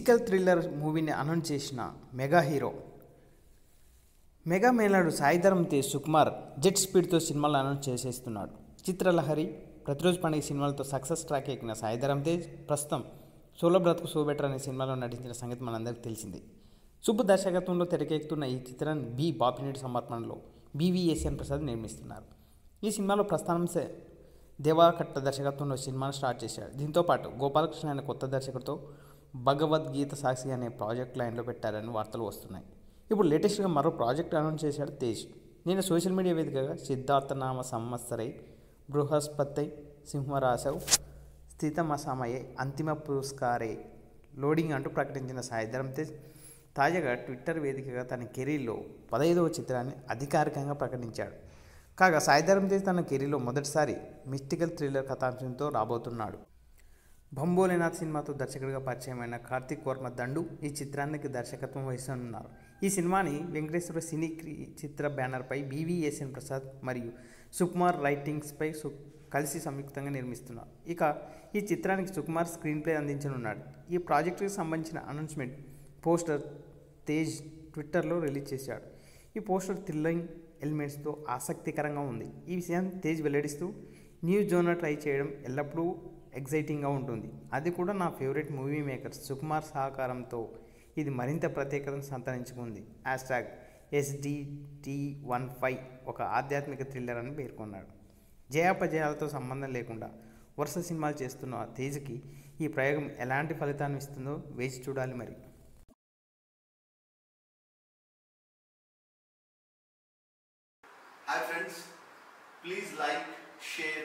mystical thriller మూవీని announce చేసిన mega hero mega మేళాడు సాయిధరం తేజ్ సుకుమార్ జెట్ స్పీడ్తో సినిమాలు అనౌన్స్ చేసేస్తున్నాడు చిత్రలహరి ప్రతిరోజు పండుగ సినిమాలతో సక్సెస్ ట్రాక్ ఎక్కిన సాయిధరం తేజ్ ప్రస్తుతం సోలో బ్రతుకు సో బెటర్ అనే సినిమాలో నటించిన సంగతి మనందరికీ తెలిసింది సుబ్బు దర్శకత్వంలో తెరకెక్కుతున్న ఈ చిత్రాన్ని బి బాపినేటి సమర్పణలో బీవీఎస్ఎన్ ప్రసాద్ నిర్మిస్తున్నారు ఈ సినిమాలో ప్రస్థానంసే దేవాకట్ట దర్శకత్వంలో సినిమాను స్టార్ట్ చేశాడు దీంతో పాటు గోపాలకృష్ణ అనే కొత్త దర్శకుడితో భగవద్గీత సాక్షి అనే ప్రాజెక్ట్ లైన్లో పెట్టారని వార్తలు వస్తున్నాయి ఇప్పుడు లేటెస్ట్గా మరో ప్రాజెక్ట్ అనౌన్స్ చేశాడు తేజ్ నేను సోషల్ మీడియా వేదికగా సిద్ధార్థనామ సంవత్సరై బృహస్పతి సింహరాశవ్ స్థితమసమయే అంతిమ పురస్కారే లోడింగ్ అంటూ ప్రకటించిన సాయిధరం తేజ్ తాజాగా ట్విట్టర్ వేదికగా తన కెరీర్లో పదహైదవ చిత్రాన్ని అధికారికంగా ప్రకటించాడు కాగా సాయిధరం తేజ్ తన కెరీర్లో మొదటిసారి మిస్టికల్ థ్రిల్లర్ కథాంశంతో రాబోతున్నాడు భంబోలేనాథ్ సినిమాతో దర్శకుడిగా పరిచయమైన కార్తిక్ వర్మ దండు ఈ చిత్రానికి దర్శకత్వం వహిస్తున్నారు ఈ సినిమాని వెంకటేశ్వర సినీ క్రి- చిత్ర బ్యానర్పై బీవీఎస్ఎన్ ప్రసాద్ మరియు సుకుమార్ రైటింగ్స్పై సు కలిసి సంయుక్తంగా నిర్మిస్తున్నారు ఇక ఈ చిత్రానికి సుకుమార్ స్క్రీన్ ప్లే అందించనున్నాడు ఈ ప్రాజెక్టుకి సంబంధించిన అనౌన్స్మెంట్ పోస్టర్ తేజ్ ట్విట్టర్లో రిలీజ్ చేశాడు ఈ పోస్టర్ థ్రిల్లింగ్ ఎలిమెంట్స్తో ఆసక్తికరంగా ఉంది ఈ విషయాన్ని తేజ్ వెల్లడిస్తూ న్యూ జోనర్ ట్రై చేయడం ఎల్లప్పుడూ ఎగ్జైటింగ్గా ఉంటుంది అది కూడా నా ఫేవరెట్ మూవీ మేకర్ సుకుమార్ సహకారంతో ఇది మరింత ప్రత్యేకతను సంతరించుకుంది hash tag SDT one five ఒక ఆధ్యాత్మిక థ్రిల్లర్ అని పేర్కొన్నాడు జయాపజయాలతో సంబంధం లేకుండా వరుస సినిమాలు చేస్తున్న తేజ్కి ఈ ప్రయోగం ఎలాంటి ఫలితాన్ని ఇస్తుందో వేచి చూడాలి మరి Hi friends, please like, share